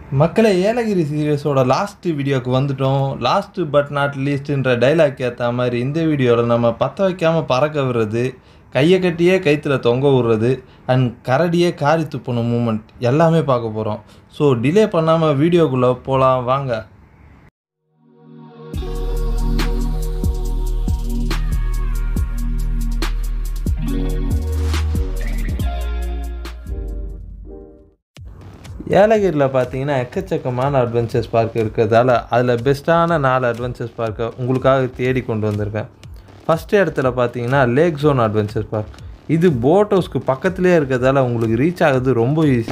மக்களே ஏலகிரி சீரியஸோட லாஸ்ட் வீடியோக்கு வந்துட்டோம் லாஸ்ட் பட் நாட் லீஸ்ட்ன்ற டைலாக் ஏற்ற மாதிரி இந்த வீடியோவில் நம்ம பற்ற வைக்காமல் பறக்க விடுறது கையை கட்டியே கைத்துல தொங்க விடுறது அண்ட் கரடியே காரி துப்புன மூமெண்ட் எல்லாமே பார்க்க போகிறோம் ஸோ டிலே பண்ணாமல் வீடியோக்குள்ளே போகலாம் வாங்க ஏலகிரியில் பார்த்தீங்கன்னா எக்கச்சக்கமான அட்வென்ச்சர்ஸ் பார்க் இருக்கிறதால அதில் பெஸ்ட்டான நாலு அட்வென்ச்சர்ஸ் பார்க்கை உங்களுக்காக தேடி கொண்டு வந்திருக்கேன் ஃபஸ்ட்டு இடத்துல பார்த்தீங்கன்னா லேக் ஜோன் அட்வென்ச்சர் பார்க் இது போட் ஹவுஸ்க்கு பக்கத்துலேயே இருக்கிறதால உங்களுக்கு ரீச் ஆகுது ரொம்ப ஈஸி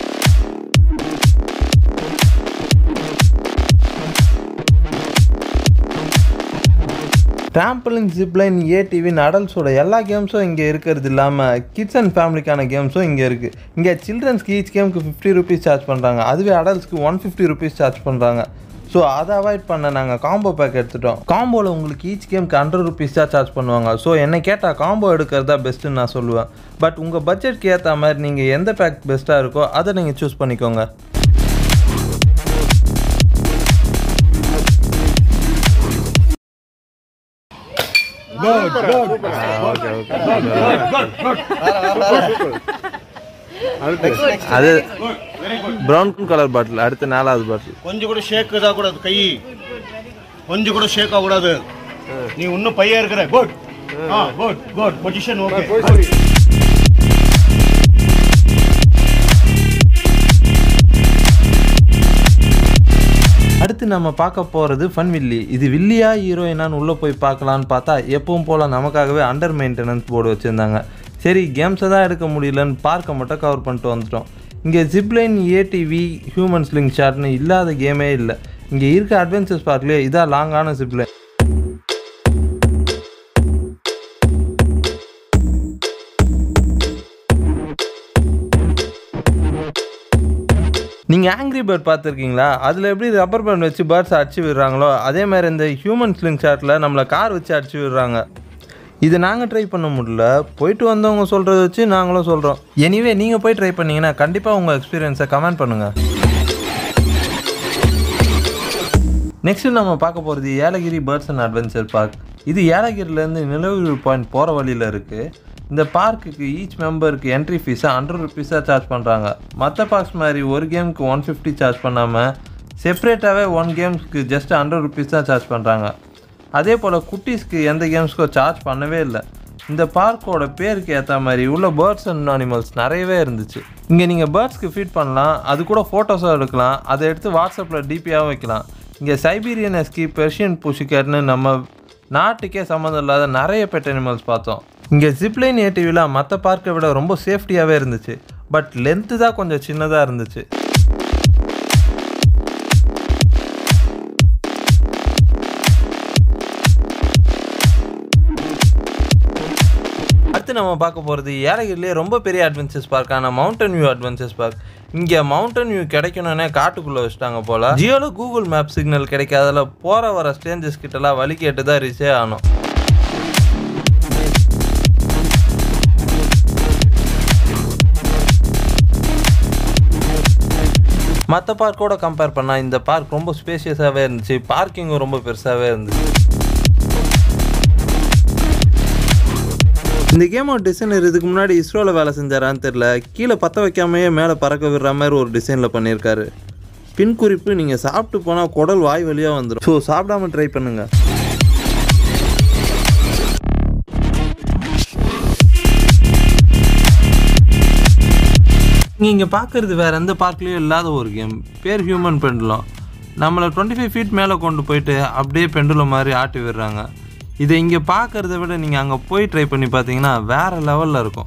ட்ராம்பலின் ஜிப்லைன் ஏடிவின் அடல்ட்ஸோட எல்லா கேம்ஸும் இங்கே இருக்கிறது இல்லாமல் கிட்ஸ் அண்ட் ஃபேமிலிக்கான கேம்ஸும் இங்கே இருக்குது இங்கே சில்ட்ரன்ஸ்க்கு ஈச் கேமுக்கு ஃபிஃப்டி ருபீஸ் சார்ஜ் பண்ணுறாங்க அதுவே அடல்ட்ஸ்க்கு ஒன் ஃபிஃப்டி ருபீஸ் சார்ஜ் பண்ணுறாங்க ஸோ அதை அவாய்ட் பண்ண நாங்கள் காம்போ பேக் எடுத்துட்டோம் காம்போவில் உங்களுக்கு ஈச் கேமுக்கு ஹண்ட்ரட் ருபீஸ் தான் சார்ஜ் பண்ணுவாங்க ஸோ என்னை கேட்டால் காம்போ எடுக்கிறது தான் பெஸ்ட்டுன்னு நான் சொல்லுவேன் பட் உங்கள் பட்ஜெட்க்கு ஏற்ற மாதிரி நீங்கள் எந்த பேக் பெஸ்ட்டாக இருக்கோ அதை நீங்கள் சூஸ் பண்ணிக்கோங்க அது ப்ரௌன் கலர் பாட்டில் அடுத்து நாலாவது பாட்டில் கொஞ்சம் கூட ஷேக் இதாகக்கூடாது கை கொஞ்சம் கூட ஷேக் ஆகக்கூடாது நீ இன்னும் பையன் இருக்கிற good ah good good position okay அடுத்து நம்ம பார்க்க போகிறது ஃபன் வில்லி இது வில்லியா ஹீரோயினான்னு உள்ளே போய் பார்க்கலான்னு பார்த்தா எப்பவும் போல் நமக்காகவே அண்டர் மெயின்டெனன்ஸ் போர்டு வச்சுருந்தாங்க சரி கேம்ஸை தான் எடுக்க முடியலன்னு பார்க்கை மட்டும் கவர் பண்ணிட்டு வந்துட்டோம் இங்கே ஜிப்லைன் ஏடிவி ஹியூமன் ஸ்லிங் ஷாட்னு இல்லாத கேமே இல்லை இங்கே இருக்க அட்வென்ச்சர்ஸ் பார்க்லேயே இதான் லாங்கான ஜிப்லைன் நீங்கள் ஆங்க்ரி பேர்ட் பார்த்துருக்கீங்களா அதில் எப்படி ரப்பர் பேண்ட் வச்சு பேர்ட்ஸ் அடிச்சு விடுறாங்களோ அதே மாதிரி இந்த ஹியூமன் ஸ்லிங் ஷாட்டில் நம்மளை கார் வச்சு அடிச்சு விடுறாங்க இது நாங்கள் ட்ரை பண்ண முடியல போயிட்டு வந்தவங்க சொல்கிறத வச்சு நாங்களும் சொல்கிறோம் எனிவே நீங்கள் போய் ட்ரை பண்ணீங்கன்னா கண்டிப்பாக உங்கள் எக்ஸ்பீரியன்ஸை கமெண்ட் பண்ணுங்கள் நெக்ஸ்ட் நம்ம பார்க்க போகிறது Yelagiri birds and adventure park இது ஏலகிரிலேருந்து நிலவுரி பாயிண்ட் போகிற வழியில் இருக்குது இந்த பார்க்குக்கு ஈச் மெம்பருக்கு என்ட்ரி ஃபீஸை ஹண்ட்ரட் ருபீஸாக சார்ஜ் பண்ணுறாங்க மற்ற பார்க்ஸ் மாதிரி ஒரு கேமுக்கு ஒன் ஃபிஃப்டி சார்ஜ் பண்ணாமல் செப்ரேட்டாகவே ஒன் கேம்ஸ்க்கு ஜஸ்ட் ஹண்ட்ரட் ருபீஸ் தான் சார்ஜ் பண்ணுறாங்க அதே போல் குட்டீஸ்க்கு எந்த கேம்ஸ்க்கும் சார்ஜ் பண்ணவே இல்லை இந்த பார்க்கோட பேருக்கு ஏற்ற மாதிரி உள்ள பேர்ட்ஸ் அண்ட் அனிமல்ஸ் நிறையவே இருந்துச்சு இங்கே நீங்கள் பேர்ட்ஸ்க்கு ஃபீட் பண்ணலாம் அது கூட ஃபோட்டோஸும் எடுக்கலாம் அதை எடுத்து வாட்ஸ்அப்பில் டிபியாகவும் வைக்கலாம் இங்கே சைபீரியன் எஸ்கி பெர்ஷியன் புஷிகட்னு நம்ம நாட்டுக்கே சம்மந்தம் இல்லாத நிறைய பெட் அனிமல்ஸ் பார்த்தோம் இங்கே ஜிப்லைன் ஏடிவியில் மற்ற பார்க்கை விட ரொம்ப சேஃப்டியாகவே இருந்துச்சு பட் லென்த்து தான் கொஞ்சம் சின்னதாக இருந்துச்சு அடுத்து நம்ம பார்க்க போகிறது ஏலகிரிலேயே ரொம்ப பெரிய அட்வென்ச்சர்ஸ் பார்க்கான மவுண்டன் வியூ அட்வென்ச்சர்ஸ் பார்க் இங்கே மவுண்டன் வியூ கிடைக்கணுன்னே காட்டுக்குள்ளே வச்சுட்டாங்க போல் ஜியோவில் கூகுள் மேப் சிக்னல் கிடைக்காதால போகிற வர ஸ்டேஞ்சஸ் கிட்டலாம் வழி கேட்டு தான் ரீச்சே ஆனோம் மற்ற பார்க்கோட கம்பேர் பண்ணால் இந்த பார்க் ரொம்ப ஸ்பேஷியஸாகவே இருந்துச்சு பார்க்கிங்கும் ரொம்ப பெருசாகவே இருந்துச்சு இந்த கேமோட டிசைனர் இதுக்கு முன்னாடி இஸ்ரோவில் வேலை செஞ்சாரான்னு தெரில கீழே பற்ற வைக்காமையே மேலே பறக்க விடுற மாதிரி ஒரு டிசைனில் பண்ணியிருக்காரு பின் குறிப்பு நீங்கள் சாப்பிட்டு போனால் குடல் வாய் வழியாக வந்துடும் ஸோ சாப்பிடாம ட்ரை பண்ணுங்கள் நீங்கள் இங்கே பார்க்குறது வேறு எந்த பார்க்லேயும் இல்லாத ஒரு கேம் பேர் ஹியூமன் பெண்டுலம் நம்மளை டுவெண்ட்டி ஃபைவ் ஃபீட் மேலே கொண்டு போயிட்டு அப்படியே பெண்டுலம் மாதிரி ஆட்டி விடுறாங்க இதை இங்கே பார்க்குறத விட நீங்கள் அங்கே போய் ட்ரை பண்ணி பார்த்தீங்கன்னா வேறு லெவலில் இருக்கும்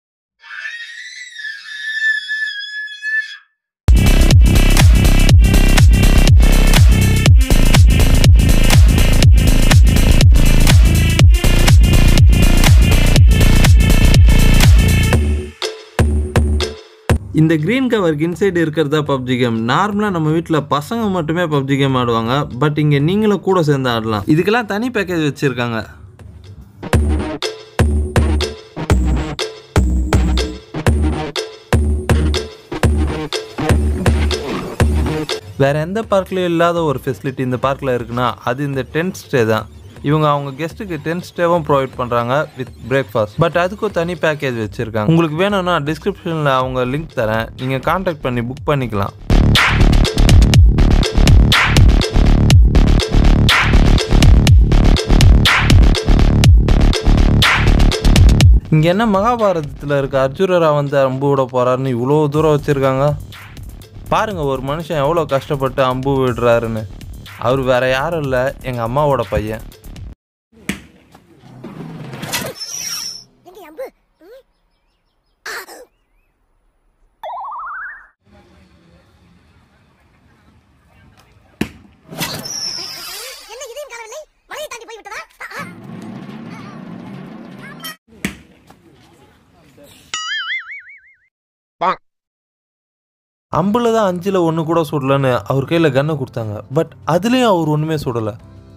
இந்த க்ரீன் கவருக்கு இன்சைடு இருக்கிறதா பப்ஜி கேம் நார்மலாக நம்ம வீட்டில் பசங்க மட்டுமே பப்ஜி கேம் ஆடுவாங்க பட் இங்கே நீங்களும் கூட சேர்ந்து ஆடலாம் இதுக்கெல்லாம் தனி பேக்கேஜ் வச்சுருக்காங்க வேற எந்த பார்க்லயும் இல்லாத ஒரு ஃபெசிலிட்டி இந்த பார்க்கில் இருக்குன்னா அது இந்த டென்ட் ஸ்டே தான் இவங்க அவங்க கெஸ்ட்டுக்கு டென்ட் ஸ்டேவும் ப்ரொவைட் பண்ணுறாங்க வித் பிரேக்ஃபாஸ்ட் பட் அதுக்கும் தனி பேக்கேஜ் வச்சுருக்காங்க உங்களுக்கு வேணும்னா டிஸ்கிரிப்ஷனில் அவங்க லிங்க் தரேன் நீங்கள் காண்டாக்ட் பண்ணி புக் பண்ணிக்கலாம் இங்கே என்ன மகாபாரதத்தில் இருக்க அர்ஜுனரா வந்து அம்பு விட போகிறாருன்னு இவ்வளோ தூரம் வச்சுருக்காங்க பாருங்க ஒரு மனுஷன் எவ்வளோ கஷ்டப்பட்டு அம்பு விடுறாருன்னு அவர் வேற யாரும் இல்லை எங்கள் அம்மாவோட பையன் எங்க அம்பு ம்? என்ன இதையும் காணவில்லை மலையை தாண்டி போய்விட்டதா ஆ, ஆ. அம்பில் தான் அஞ்சில் ஒன்று கூட சுடலன்னு அவர் கையில் கன்னை கொடுத்தாங்க பட் அதுலேயும் அவர் ஒன்றுமே சுடலை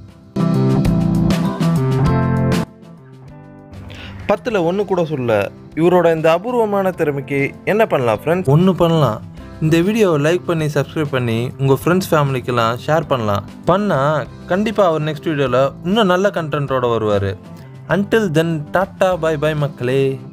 பத்தில் ஒன்று கூட சொல்லல இவரோட இந்த அபூர்வமான திறமைக்கு என்ன பண்ணலாம் ஃப்ரெண்ட்ஸ் ஒன்று பண்ணலாம் இந்த வீடியோவை லைக் பண்ணி சப்ஸ்கிரைப் பண்ணி உங்கள் ஃப்ரெண்ட்ஸ் ஃபேமிலிக்கெல்லாம் ஷேர் பண்ணலாம் பண்ணால் கண்டிப்பாக அவர் நெக்ஸ்ட் வீடியோவில் இன்னும் நல்ல கண்டென்ட்டோட வருவார் until then tata bye bye மக்களே